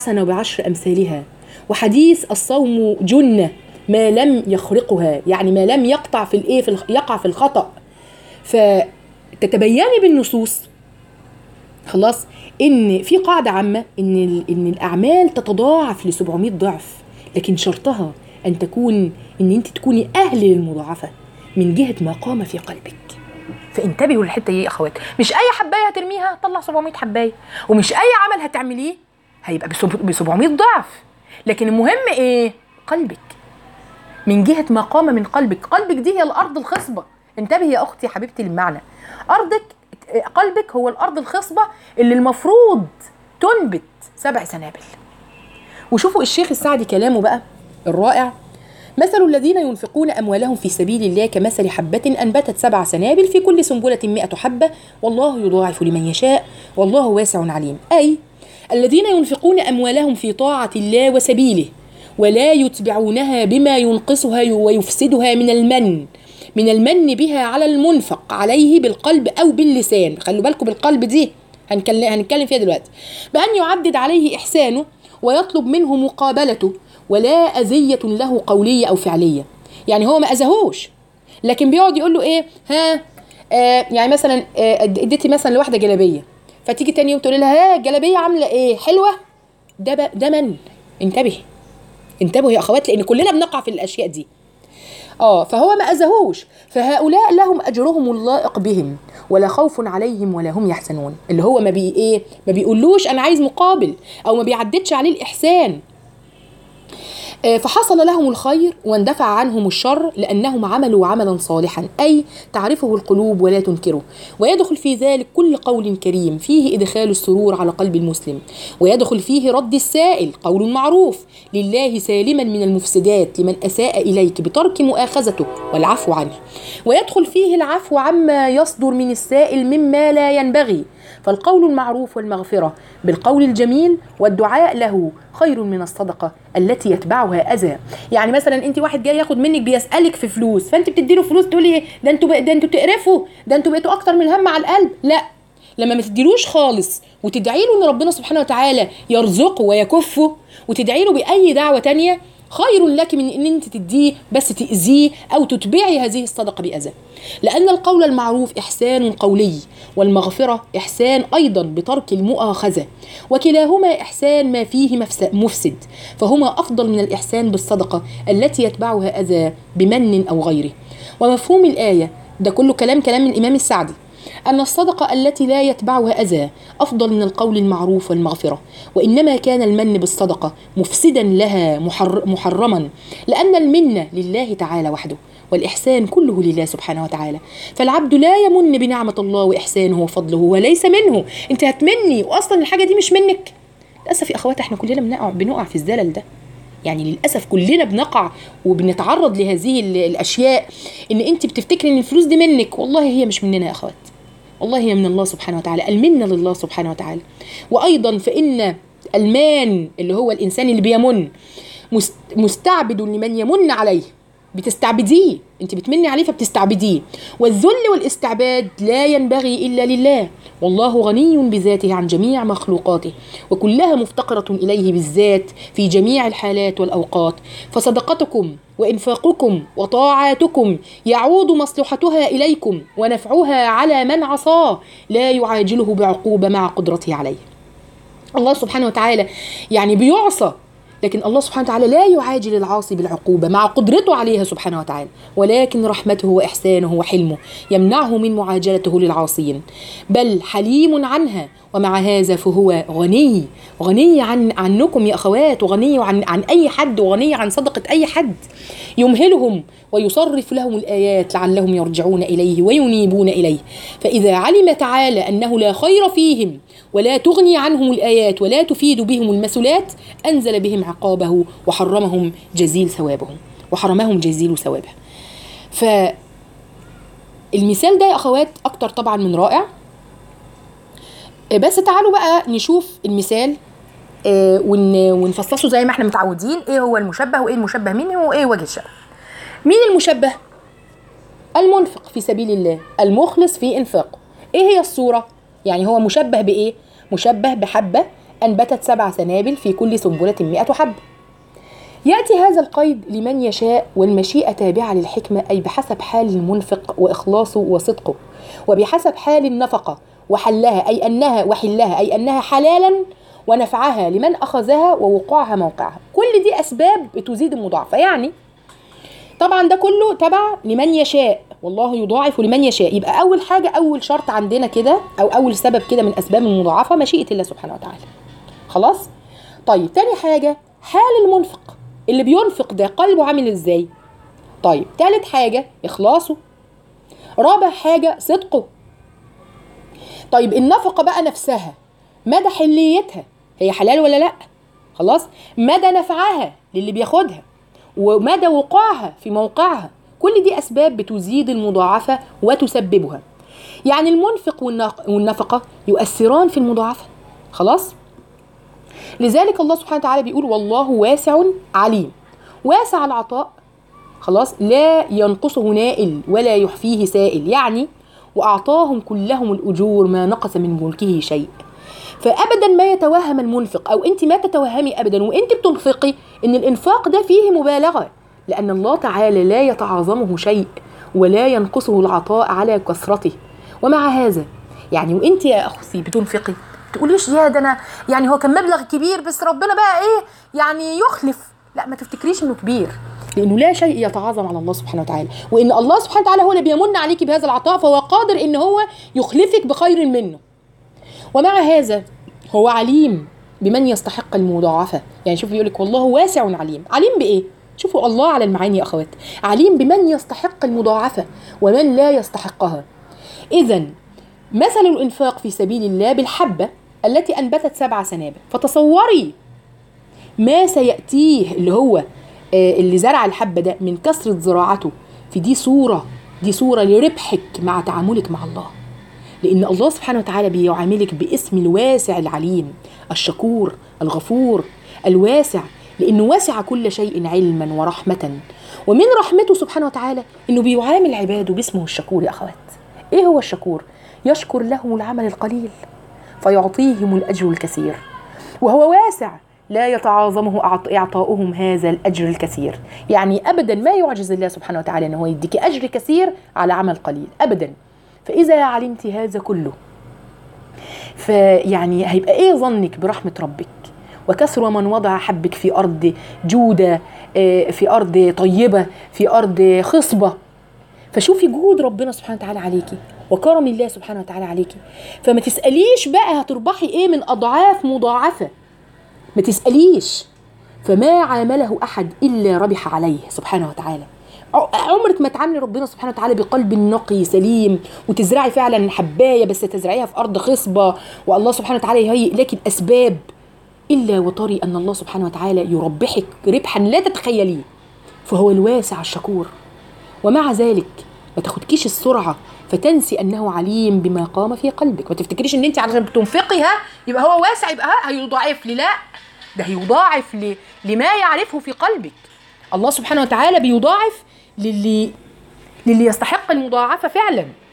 حسنة بعشر أمثالها وحديث الصوم جنة ما لم يخرقها يعني ما لم يقطع في الايه في الخ- يقع في الخطأ فتتبيني بالنصوص خلاص ان في قاعده عامه ان ال- ان الاعمال تتضاعف ل 700 ضعف لكن شرطها ان تكون ان انت تكوني اهل للمضاعفه من جهه ما قام في قلبك فانتبهوا للحته دي يا اخوات مش اي حبايه هترميها طلع 700 حبايه ومش اي عمل هتعمليه هيبقى ب 700 ضعف لكن المهم ايه قلبك من جهه ما قام من قلبك قلبك دي هي الارض الخصبه انتبهي يا اختي حبيبتي للمعنى ارضك قلبك هو الارض الخصبه اللي المفروض تنبت سبع سنابل وشوفوا الشيخ السعدي كلامه بقى الرائع مثل الذين ينفقون أموالهم في سبيل الله كمثل حبة أنبتت سبع سنابل في كل سنبلة مئة حبة والله يضاعف لمن يشاء والله واسع عليم أي الذين ينفقون أموالهم في طاعة الله وسبيله ولا يتبعونها بما ينقصها ويفسدها من المن من المن بها على المنفق عليه بالقلب أو باللسان خلوا بالكم بالقلب دي هنكلم, هنتكلم فيها دلوقتي بأن يعدد عليه إحسانه ويطلب منه مقابلته ولا أذية له قولية أو فعلية يعني هو ما أذاهوش لكن بيقعد يقول له إيه ها آه يعني مثلا آه اديتي مثلا لواحدة جلابية فتيجي تاني يوم تقول لها ها الجلابية عاملة إيه حلوة ده ب- ده من انتبهي انتبهوا يا أخوات لأن كلنا بنقع في الأشياء دي اه فهو ما اذاهوش فهؤلاء لهم اجرهم اللائق بهم ولا خوف عليهم ولا هم يحزنون اللي هو ما بي ايه ما بيقولوش انا عايز مقابل او ما بيعددش عليه الاحسان آه، فحصل لهم الخير واندفع عنهم الشر لانهم عملوا عملا صالحا اي تعرفه القلوب ولا تنكره ويدخل في ذلك كل قول كريم فيه ادخال السرور على قلب المسلم ويدخل فيه رد السائل قول معروف لله سالما من المفسدات لمن اساء اليك بترك مؤاخذته والعفو عنه ويدخل فيه العفو عما يصدر من السائل مما لا ينبغي فالقول المعروف والمغفرة بالقول الجميل والدعاء له خير من الصدقة التي يتبعها أذى يعني مثلا أنت واحد جاي ياخد منك بيسألك في فلوس فأنت بتدي له فلوس تقولي إيه؟ ده أنتوا بق- ده أنتوا تقرفوا ده أنتوا بقيتوا أكتر من الهم على القلب لا لما ما تديلوش خالص وتدعي له ان ربنا سبحانه وتعالى يرزقه ويكفه وتدعي له باي دعوه تانية خير لك من ان انت تديه بس تاذيه او تتبعي هذه الصدقه باذى لان القول المعروف احسان قولي والمغفره احسان ايضا بترك المؤاخذه وكلاهما احسان ما فيه مفس- مفسد فهما افضل من الاحسان بالصدقه التي يتبعها اذى بمن او غيره ومفهوم الايه ده كله كلام كلام من الامام السعدي أن الصدقة التي لا يتبعها أذى أفضل من القول المعروف والمغفرة وإنما كان المن بالصدقة مفسدا لها محر محرما لأن المنة لله تعالى وحده والإحسان كله لله سبحانه وتعالى فالعبد لا يمن بنعمة الله وإحسانه وفضله وليس منه أنت هتمني وأصلا الحاجة دي مش منك للأسف يا أخوات احنا كلنا بنقع بنقع في الزلل ده يعني للاسف كلنا بنقع وبنتعرض لهذه ال- الاشياء ان انت بتفتكري ان الفلوس دي منك والله هي مش مننا يا اخوات والله هي من الله سبحانه وتعالى المنه لله سبحانه وتعالى وايضا فان المان اللي هو الانسان اللي بيمن مست- مستعبد لمن يمن عليه بتستعبديه انت بتمني عليه فبتستعبديه والذل والاستعباد لا ينبغي الا لله والله غني بذاته عن جميع مخلوقاته وكلها مفتقره اليه بالذات في جميع الحالات والاوقات فصدقتكم وانفاقكم وطاعاتكم يعود مصلحتها اليكم ونفعها على من عصاه لا يعاجله بعقوبه مع قدرته عليه الله سبحانه وتعالى يعني بيعصى لكن الله سبحانه وتعالى لا يعاجل العاصي بالعقوبة مع قدرته عليها سبحانه وتعالى ولكن رحمته وإحسانه وحلمه يمنعه من معاجلته للعاصين بل حليم عنها ومع هذا فهو غني غني عن عنكم يا أخوات وغني عن, عن أي حد وغني عن صدقة أي حد يمهلهم ويصرف لهم الآيات لعلهم يرجعون إليه وينيبون إليه فإذا علم تعالى أنه لا خير فيهم ولا تغني عنهم الآيات ولا تفيد بهم المثلات أنزل بهم عقابه وحرمهم جزيل ثوابهم وحرمهم جزيل ثوابه فالمثال ده يا أخوات أكتر طبعا من رائع بس تعالوا بقى نشوف المثال آه، ون- ونفصصه زي ما احنا متعودين ايه هو المشبه وايه المشبه منه وايه وجه الشبه مين المشبه المنفق في سبيل الله المخلص في انفاقه ايه هي الصوره يعني هو مشبه بايه مشبه بحبه أنبتت سبع سنابل في كل سنبلة مئة حب يأتي هذا القيد لمن يشاء والمشيئة تابعة للحكمة أي بحسب حال المنفق وإخلاصه وصدقه وبحسب حال النفقة وحلها أي أنها وحلها أي أنها حلالا ونفعها لمن أخذها ووقوعها موقعها كل دي أسباب بتزيد المضاعفة يعني طبعا ده كله تبع لمن يشاء والله يضاعف لمن يشاء يبقى اول حاجه اول شرط عندنا كده او اول سبب كده من اسباب المضاعفه مشيئه الله سبحانه وتعالى خلاص طيب تاني حاجه حال المنفق اللي بينفق ده قلبه عامل ازاي طيب تالت حاجه اخلاصه رابع حاجه صدقه طيب النفقه بقى نفسها مدى حليتها هي حلال ولا لا خلاص مدى نفعها للي بياخدها ومدى وقوعها في موقعها كل دي اسباب بتزيد المضاعفه وتسببها يعني المنفق والنق- والنفقه يؤثران في المضاعفه خلاص لذلك الله سبحانه وتعالى بيقول والله واسع عليم واسع العطاء خلاص لا ينقصه نائل ولا يحفيه سائل يعني واعطاهم كلهم الاجور ما نقص من ملكه شيء فابدا ما يتوهم المنفق او انت ما تتوهمي ابدا وانت بتنفقي ان الانفاق ده فيه مبالغه لان الله تعالى لا يتعاظمه شيء ولا ينقصه العطاء على كثرته ومع هذا يعني وانت يا اختي بتنفقي تقوليش يا ده انا يعني هو كان مبلغ كبير بس ربنا بقى ايه يعني يخلف لا ما تفتكريش انه كبير لانه لا شيء يتعاظم على الله سبحانه وتعالى وان الله سبحانه وتعالى هو اللي بيمن عليكي بهذا العطاء فهو قادر ان هو يخلفك بخير منه ومع هذا هو عليم بمن يستحق المضاعفة يعني شوف بيقول لك والله واسع عليم عليم بإيه شوفوا الله على المعاني يا أخوات عليم بمن يستحق المضاعفة ومن لا يستحقها إذا مثل الإنفاق في سبيل الله بالحبة التي أنبتت سبع سنابل فتصوري ما سيأتيه اللي هو آه، اللي زرع الحبة ده من كثرة زراعته في دي صورة دي صورة لربحك مع تعاملك مع الله لأن الله سبحانه وتعالى بيعاملك باسم الواسع العليم الشكور الغفور الواسع لأنه واسع كل شيء علما ورحمة ومن رحمته سبحانه وتعالى أنه بيعامل عباده باسمه الشكور يا أخوات إيه هو الشكور؟ يشكر لهم العمل القليل فيعطيهم الأجر الكثير وهو واسع لا يتعاظمه أعط- إعطاؤهم هذا الأجر الكثير يعني أبدا ما يعجز الله سبحانه وتعالى أنه يديك أجر كثير على عمل قليل أبدا فإذا علمت هذا كله فيعني هيبقى إيه ظنك برحمة ربك وكثر من وضع حبك في أرض جودة آه، في أرض طيبة في أرض خصبة فشوفي جهود ربنا سبحانه وتعالى عليكي وكرم الله سبحانه وتعالى عليكي فما تسأليش بقى هتربحي ايه من أضعاف مضاعفة ما تسأليش فما عامله أحد إلا ربح عليه سبحانه وتعالى ع- عمرك ما تعاملي ربنا سبحانه وتعالى بقلب نقي سليم وتزرعي فعلا حبايه بس تزرعيها في ارض خصبه والله سبحانه وتعالى يهيئ لك الاسباب الا وطري ان الله سبحانه وتعالى يربحك ربحا لا تتخيليه فهو الواسع الشكور ومع ذلك ما تاخدكيش السرعه فتنسي انه عليم بما قام في قلبك ما تفتكريش ان انت علشان بتنفقيها يبقى هو واسع يبقى ها هيضاعف لي لا ده هيضاعف ل- لما يعرفه في قلبك الله سبحانه وتعالى بيضاعف للي للي يستحق المضاعفه فعلا